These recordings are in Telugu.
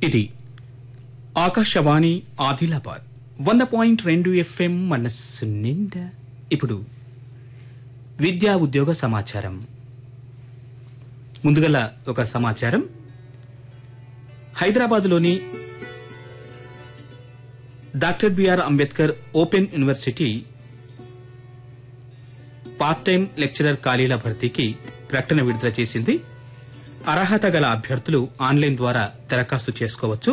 ఇది ఆకాశవాణి ఆదిలాబాద్ వంద పాయింట్ రెండు ఎఫ్ఎం మనస్సు నిండా ఇప్పుడు విద్యా ఉద్యోగ సమాచారం ముందుగల ఒక సమాచారం హైదరాబాద్లోని doctor BR Ambedkar open university part time lecturer ఖాళీల భర్తీకి ప్రకటన విడుదల చేసింది అర్హత గల అభ్యర్థులు ఆన్లైన్ ద్వారా దరఖాస్తు చేసుకోవచ్చు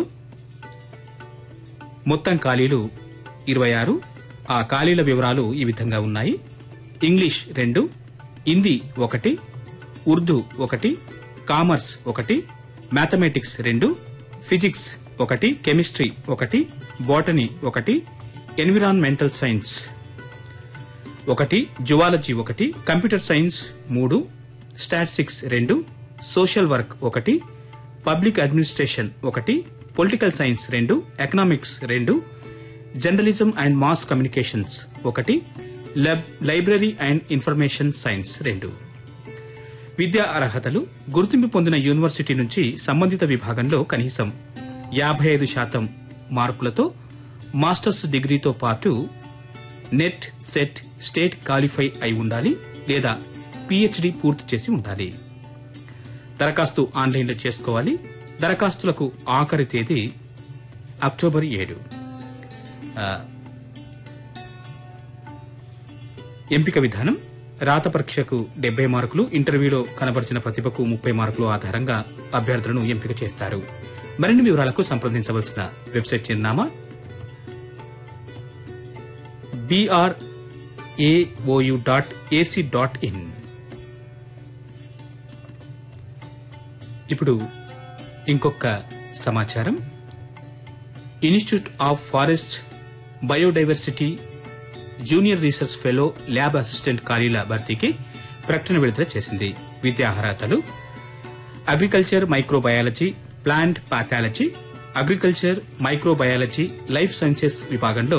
మొత్తం ఖాళీలు ఇరవై ఆరు ఆ ఖాళీల వివరాలు ఈ విధంగా ఉన్నాయి ఇంగ్లీష్ రెండు హిందీ ఒకటి ఉర్దూ ఒకటి కామర్స్ ఒకటి మ్యాథమెటిక్స్ రెండు ఫిజిక్స్ ఒకటి కెమిస్ట్రీ ఒకటి బోటనీ ఒకటి ఎన్విరాన్మెంటల్ సైన్స్ ఒకటి జువాలజీ ఒకటి కంప్యూటర్ సైన్స్ మూడు స్టాటిస్టిక్స్ రెండు సోషల్ వర్క్ ఒకటి పబ్లిక్ అడ్మినిస్ట్రేషన్ ఒకటి పొలిటికల్ సైన్స్ రెండు ఎకనామిక్స్ రెండు జర్నలిజం అండ్ మాస్ కమ్యూనికేషన్స్ ఒకటి lib- library and information science రెండు విద్యా అర్హతలు గుర్తింపు పొందిన యూనివర్సిటీ నుంచి సంబంధిత విభాగంలో కనీసం యాభై ఐదు శాతం మార్కులతో మాస్టర్స్ డిగ్రీతో పాటు నెట్ సెట్ స్టేట్ క్వాలిఫై అయి ఉండాలి లేదా పిహెచ్డి పూర్తి చేసి ఉండాలి దరఖాస్తు ఆన్లైన్లో చేసుకోవాలి దరఖాస్తులకు ఆఖరి తేదీ అక్టోబర్ ఏడు ఆ, ఎంపిక విధానం రాత పరీక్షకు డెబ్బై మార్కులు ఇంటర్వ్యూలో కనబరిచిన ప్రతిభకు ముప్పై మార్కులు ఆధారంగా అభ్యర్థులను ఎంపిక చేస్తారు మరిన్ని వివరాలకు సంప్రదించవలసిన వెబ్సైట్ చిరునామా BRAOU dot AC dot in ఇప్పుడు ఇంకొక సమాచారం institute of forest biodiversity junior research fellow lab assistant ఖాళీల భర్తీకి ప్రకటన విడుదల చేసింది విద్యా అర్హతలు agriculture microbiology plant pathology agriculture microbiology life sciences విభాగంలో